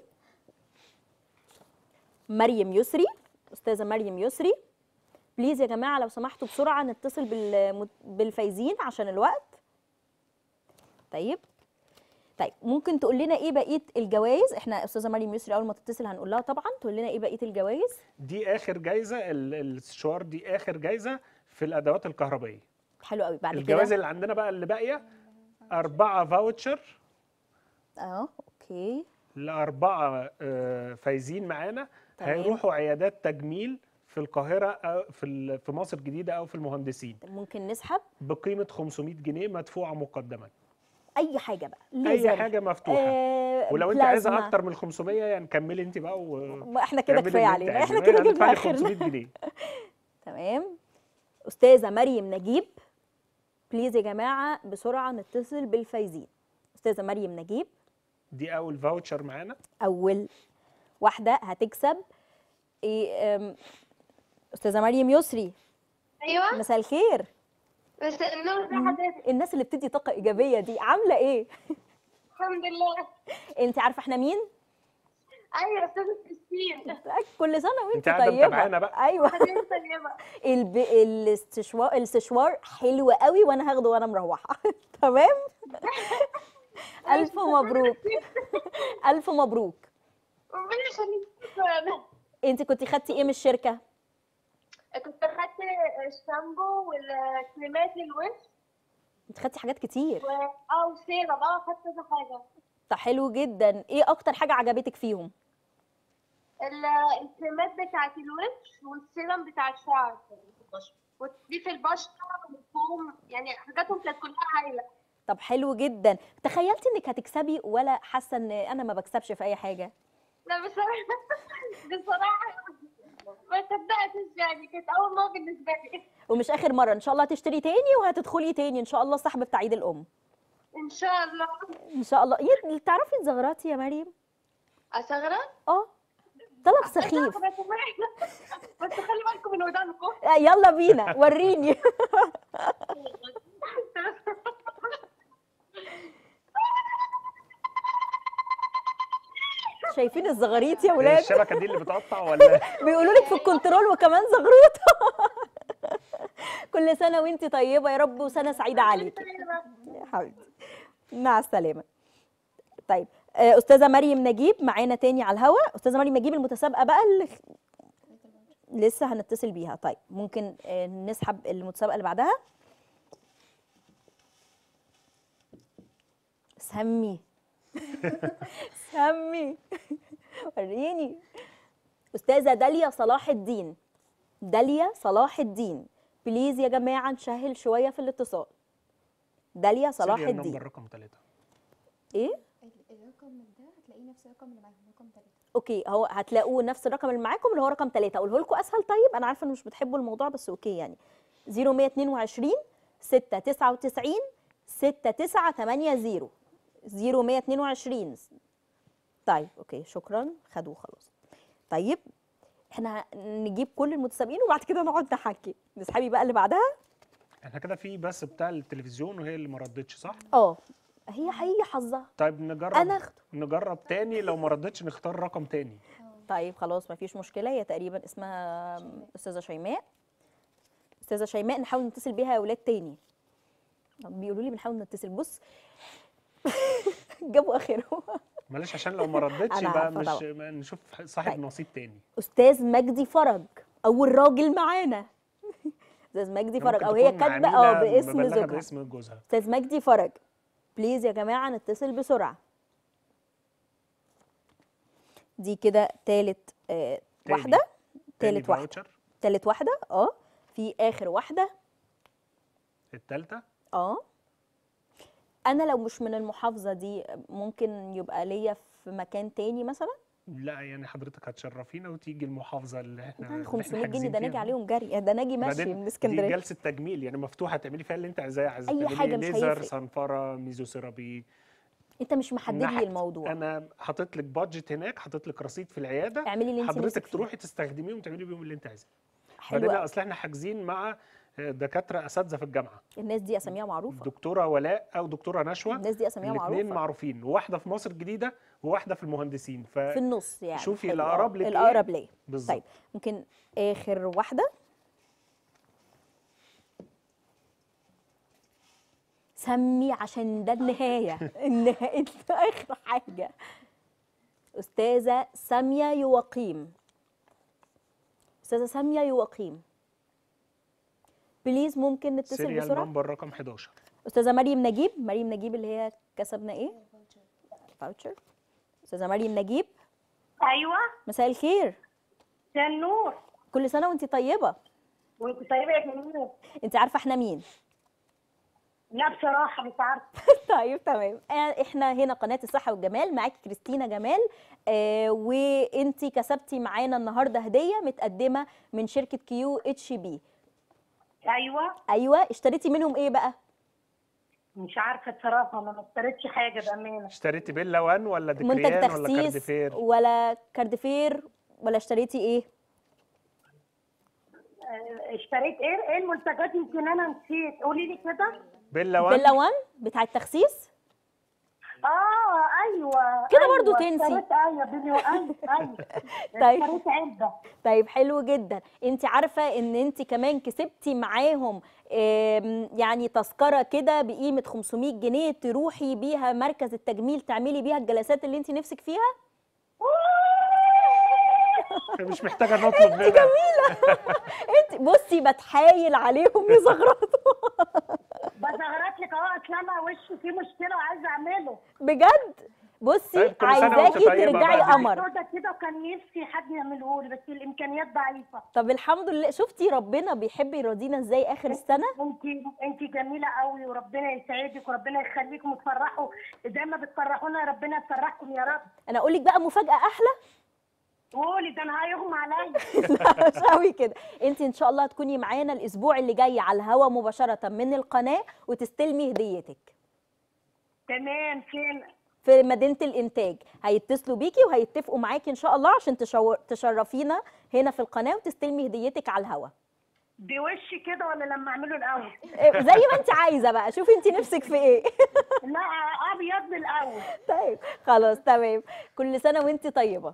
مريم يسري استاذه مريم يسري بليز يا جماعه لو سمحتوا بسرعه نتصل بالم- بالفايزين عشان الوقت طيب طيب ممكن تقول لنا ايه بقيه الجوائز احنا استاذه مريم يسري اول ما تتصل هنقول لها طبعا تقول لنا ايه بقيه الجوائز دي اخر جايزه ال- السشوار دي اخر جايزه في الادوات الكهربائيه حلو قوي بعد الجوائز كده اللي عندنا بقى اللي باقيه أربعة فاوتشر اه اوكي لأربعة آه، فايزين معانا تمام. هيروحوا عيادات تجميل في القاهرة أو في ال- في مصر الجديدة أو في المهندسين ممكن نسحب بقيمة 500 جنيه مدفوعة مقدما اي حاجه بقى أي ليزر حاجة مفتوحة آه ولو أنت عايزة بلازما. أكتر من 500 يعني كملي أنت بقى و ما احنا كده اعملي كفايه اللي أنت علينا احنا عايزاه. كده هندفع جبنا لك اخرنا 500 جنيه تمام استاذه مريم نجيب بليز يا جماعه بسرعه نتصل بالفايزين استاذه مريم نجيب دي أول فاوتشر معانا اول واحده هتكسب إيه أم، استاذه مريم يسري ايوه مساء الخير بس النور ده حضرتك الناس اللي بتدي طاقه ايجابيه دي عامله ايه الحمد لله انت عارفه احنا مين ايوه استاذه كريستين كل سنه وانت أنت قاعدة طيبه متابعانا بقى. ايوه حضرتك طيبه الب... الاستشوار الاستشوار حلو قوي وانا هاخده وانا مروحه تمام الف مبروك الف مبروك ربنا يخليك انت كنت خدتي ايه من الشركه كنت اخدت الشامبو والكريمات للوش انت خدتي حاجات كتير و... اه وسيرم اه خدت كذا حاجه طب حلو جدا ايه اكتر حاجه عجبتك فيهم ال- الكريمات بتاعت الوش والسيرم بتاع الشعر ودي في البشره والفوم يعني حاجاتهم كانت كلها هايله طب حلو جدا تخيلتي انك هتكسبي ولا حاسه ان انا ما بكسبش في اي حاجه لا بصراحه بصراحه ما صدقتش يعني كانت اول مره بالنسبه لي ومش اخر مره ان شاء الله هتشتري تاني وهتدخلي تاني ان شاء الله صاحبه بتاع عيد الام ان شاء الله ان شاء الله يا- تعرفي تزغراتي يا مريم اصغر اه طلب سخيف بس خلي بالكم من ودانكم آه، يلا بينا وريني شايفين الزغاريت يا هي ولاد الشبكه دي اللي بتقطع ولا بيقولوا لك في الكنترول وكمان زغروطه كل سنه وانت طيبه يا رب وسنه سعيده عليكي يا حبيبتي مع السلامه طيب آه، استاذه مريم نجيب معانا تاني على الهوا استاذه مريم نجيب المتسابقه بقى اللي لسه هنتصل بيها طيب ممكن آه، نسحب المتسابقه اللي بعدها سمي سمي وريني استاذه داليا صلاح الدين داليا صلاح الدين بليز يا جماعه نسهل شويه في الاتصال داليا صلاح سيريال الدين نمبر رقم ثلاثة ايه ال- الرقم ده هتلاقيه نفس الرقم اللي معاهم رقم تلاتة اوكي هو هتلاقوه نفس الرقم اللي معاكم اللي هو رقم 3 اقوله لكم اسهل طيب انا عارفه ان مش بتحبوا الموضوع بس اوكي يعني 0122 699 6980 0122 طيب اوكي شكرا خدوه خلاص طيب احنا نجيب كل المتسابقين وبعد كده نقعد نحكي نسحبي بقى اللي بعدها احنا كده في بس بتاع التلفزيون وهي اللي ما ردتش صح اه هي هي حظها طيب نجرب انا اخده نجرب تاني لو ما ردتش نختار رقم تاني طيب خلاص مفيش مشكله هي تقريبا اسمها استاذه شيماء استاذه شيماء نحاول نتصل بيها يا اولاد تاني بيقولوا لي بنحاول نتصل بص جابوا اخره معلش عشان لو ما ردتش أنا يبقى عارفة مش طبعا. ما نشوف صاحب طيب. نصيب تاني استاذ مجدي فرج اول راجل معانا استاذ مجدي فرج ممكن او هي تكون كاتبه عميلة اه باسم مبلغة زوجها باسم جوزها استاذ مجدي فرج بليز يا جماعه نتصل بسرعه دي كده تالت آه تاني. واحده تاني تالت واحده فاوتشر تالت واحده اه في اخر واحده التالتة اه انا لو مش من المحافظه دي ممكن يبقى ليا في مكان تاني مثلا لا يعني حضرتك هتشرفينا وتيجي المحافظة اللي احنا اللي احنا 500 جنيه حاجزين ده فيها. ناجي عليهم جري ده ناجي ماشي بعدين من دي اسكندريه جلسة تجميل يعني مفتوحة تعملي فيها اللي انت عايزاه عايزة أي تعملي حاجة مش ليزر هيفرق. صنفرة ميزوثيرابي انت مش محدد لي نحت. الموضوع انا حاطط لك بادجت هناك حاطط لك رصيد في العياده اعملي اللي انت حضرتك نفسك فيه. تروحي تستخدميهم وتعملي بيهم اللي انت عايزاه حلو بعدين أوي. اصل احنا حاجزين مع دكاتره اساتذه في الجامعه الناس دي اساميها معروفه الدكتوره ولاء او دكتوره نشوى الناس دي اساميها الاثنين معروفه معروفين واحده في مصر الجديده وواحده في المهندسين ف في النص يعني شوفي حلو. الأقرب آه، لك إيه؟ الاقرب ليا بالظبط. طيب ممكن اخر واحده سمي عشان ده النهايه النهايه اخر حاجه استاذه ساميه يوقيم استاذه ساميه يوقيم بليز ممكن نتصل سيريال بسرعه نمبر رقم 11 استاذه مريم نجيب مريم نجيب اللي هي كسبنا ايه فاوتشر استاذه مريم نجيب ايوه مساء الخير ده النور كل سنه وانت طيبه وانت طيبه يا فنان انت عارفه احنا مين لا بصراحه مش عارفه طيب تمام آه، احنا هنا قناه الصحه والجمال معاكي كريستينا جمال آه وانت كسبتي معانا النهارده هديه متقدمه من شركه كيو اتش بي ايوه ايوه اشتريتي منهم ايه بقى مش عارفه بصراحه انا ما اشتريتش حاجه بامانه اشتريتي بيلا وان ولا منتج ديكريان ولا تخسيس كارديفير ولا كارديفير ولا اشتريتي ايه آه، اشتريت ايه ايه المنتجات يمكن انا نسيت قولي لي كده بيلا وان بيلا وان بتاع التخسيس اه ايوه كده أيوة، برضو تنسي. اشتريت ايوه بيلي ايوه ايوه طيب. اشتريت علبه طيب حلو جدا انت عارفه ان انت كمان كسبتي معاهم آم، يعني تذكره كده بقيمه 500 جنيه تروحي بيها مركز التجميل تعملي بيها الجلسات اللي انت نفسك فيها مش محتاجه نطلب منها انت بصي بتحايل عليهم يزغرطوا بزغرط لك اهو اصل انا وشي فيه مشكله وعايزه اعمله بجد بصي طيب، كل سنة وأنت عايزاكي طيبة ترجعي بقى. قمر سودا كده وكان نفسي حد يعمله لي بس الامكانيات ضعيفه طب الحمد لله شفتي ربنا بيحب يرضينا ازاي اخر السنه انت انت جميله قوي وربنا يسعدك وربنا يخليكم وتفرحوا زي ما بتفرحونا ربنا يفرحكم يا رب انا اقول لك بقى مفاجاه احلى قولي ده انا هيغمى عليا لا مش قوي كده انت ان شاء الله هتكوني معانا الاسبوع اللي جاي على الهوا مباشره من القناه وتستلمي هديتك تمام فين في مدينه الانتاج هيتصلوا بيكي وهيتفقوا معاكي ان شاء الله عشان تشو... تشرفينا هنا في القناه وتستلمي هديتك على الهوا بوشي كده ولا لما اعمله الاول إيه، زي ما انت عايزه بقى شوفي انت نفسك في ايه لا ابيض بالاول طيب خلاص تمام كل سنه وانت طيبه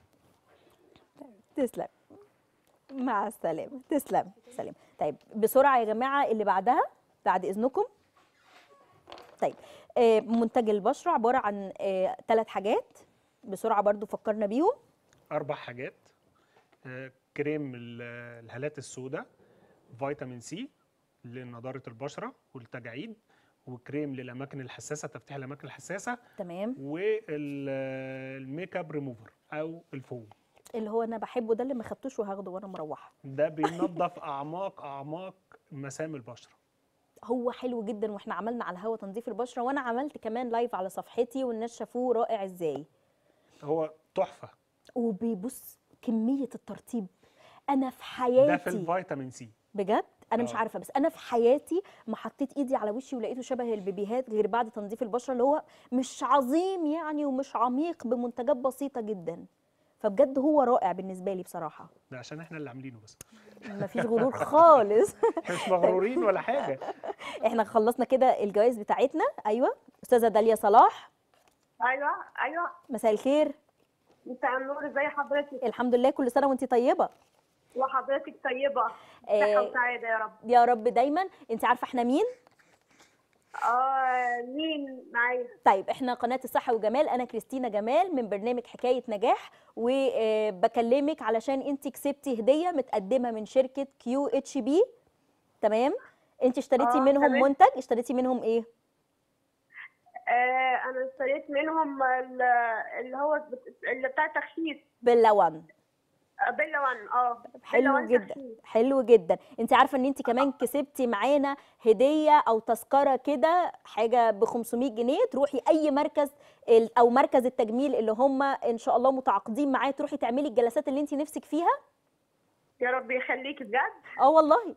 تسلم مع السلامه تسلم سلام طيب بسرعه يا جماعه اللي بعدها بعد اذنكم طيب آه، منتج البشره عباره عن ثلاث حاجات بسرعه برضو فكرنا بيهم اربع حاجات آه، كريم ال- الهالات السوداء فيتامين سي لنضاره البشره والتجاعيد وكريم للاماكن الحساسه تفتيح الاماكن الحساسه تمام والميك اب ريموفر او الفوم اللي هو انا بحبه ده اللي ما خدتوش وهاخده وانا مروحه ده بينظف اعماق اعماق مسام البشره هو حلو جدا واحنا عملنا على الهوا تنظيف البشره وانا عملت كمان لايف على صفحتي والناس شافوه رائع ازاي هو تحفه وبيبص كميه الترطيب انا في ده في حياتي الفيتامين سي بجد انا مش آه. عارفه بس انا في حياتي ما حطيت ايدي على وشي ولقيته شبه البيبيهات غير بعد تنظيف البشره اللي هو مش عظيم يعني ومش عميق بمنتجات بسيطه جدا فبجد هو رائع بالنسبه لي بصراحه ده عشان احنا اللي عاملينه بس مفيش غرور خالص احنا مش مغرورين ولا حاجه احنا خلصنا كده الجوائز بتاعتنا ايوه استاذه داليا صلاح ايوه ايوه مساء الخير مساء النور ازي حضرتك الحمد لله كل سنه وانت طيبه وحضرتك طيبه آه، صحه وسعاده يا رب يا رب دايما انت عارفه احنا مين اه مين معايا طيب احنا قناه الصحه وجمال انا كريستينا جمال من برنامج حكايه نجاح وبكلمك علشان انت كسبتي هديه متقدمه من شركه كيو اتش بي تمام انت اشتريتي آه، منهم تمام. منتج اشتريتي منهم ايه آه انا اشتريت منهم ال- اللي هو بت- اللي بتاع تخسيس باللون آه، بيلا وان اه حلو بيلا وان جدا تخسيس. حلو جدا انت عارفه ان انت كمان كسبتي معانا هديه او تذكره كده حاجه ب 500 جنيه تروحي اي مركز ال- او مركز التجميل اللي هم ان شاء الله متعاقدين معاه تروحي تعملي الجلسات اللي انت نفسك فيها يا رب يخليك بجد اه والله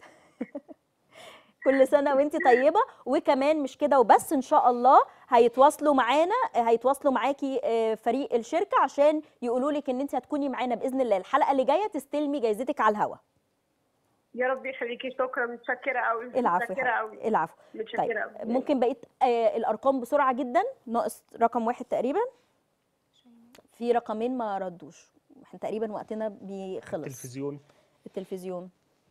كل سنه وانت طيبه وكمان مش كده وبس ان شاء الله هيتواصلوا معانا هيتواصلوا معاكي آه، فريق الشركه عشان يقولوا لك ان انت هتكوني معانا باذن الله الحلقه اللي جايه تستلمي جايزتك على الهوا يا رب يخليكي شكرا متشكره قوي العفو يا متشكره حبيبتي، قوي العفو متشكره طيب قوي ممكن بقيت آه الارقام بسرعه جدا ناقص رقم واحد تقريبا في رقمين ما ردوش احنا تقريبا وقتنا بيخلص التلفزيون التلفزيون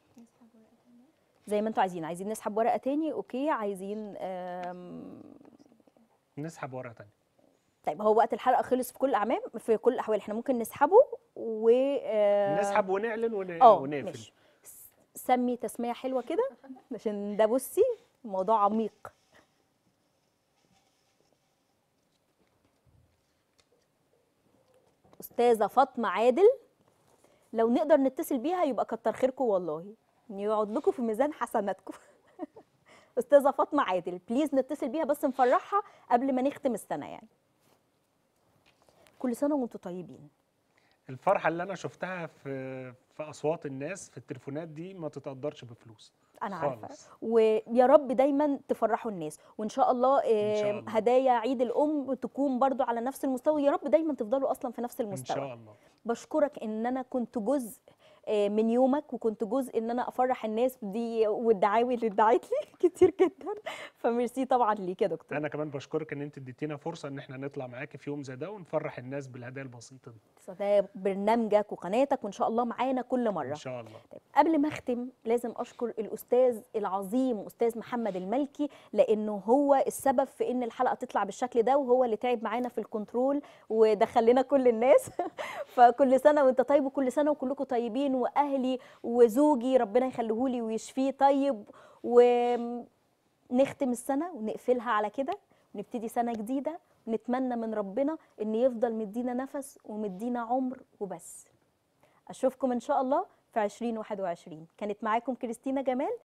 زي ما انتوا عايزين عايزين نسحب ورقه تاني اوكي عايزين آم، نسحب ورقه تانية طيب هو وقت الحلقه خلص في كل الاعمال في كل الاحوال احنا ممكن نسحبه و آه، نسحب ونعلن ون... اه ونقفل ماشي س- سمي تسميه حلوه كده عشان ده بصي موضوع عميق استاذه فاطمه عادل لو نقدر نتصل بيها يبقى كتر خيركم والله يقعد لكم في ميزان حسناتكم استاذه فاطمه عادل بليز نتصل بيها بس نفرحها قبل ما نختم السنه يعني كل سنه وانتم طيبين الفرحه اللي انا شفتها في في اصوات الناس في التليفونات دي ما تتقدرش بفلوس انا عارفه خالص. ويا رب دايما تفرحوا الناس وان شاء الله, إن شاء آه، الله. هدايا عيد الام تكون برضو على نفس المستوى يا رب دايما تفضلوا اصلا في نفس ان المستوى شاء الله بشكرك ان انا كنت جزء آه، من يومك وكنت جزء ان انا افرح الناس دي والدعاوي اللي ادعت لي كتير جدا فميرسي طبعا ليك يا دكتور انا كمان بشكرك ان انت اديتينا فرصه ان احنا نطلع معاكي في يوم زي ده ونفرح الناس بالهدايا البسيطه دي ده برنامجك وقناتك وان شاء الله معانا كل مره ان شاء الله طيب قبل ما اختم لازم اشكر الاستاذ العظيم استاذ محمد الملكي لانه هو السبب في ان الحلقه تطلع بالشكل ده وهو اللي تعب معانا في الكنترول ودخل لنا كل الناس فكل سنه وانت طيب وكل سنه وكلكم طيبين واهلي وزوجي ربنا يخليهولي ويشفيه طيب و نختم السنه ونقفلها على كده ونبتدي سنه جديده ونتمنى من ربنا ان يفضل مدينا نفس ومدينا عمر وبس اشوفكم ان شاء الله في 2021 كانت معاكم كريستينا جمال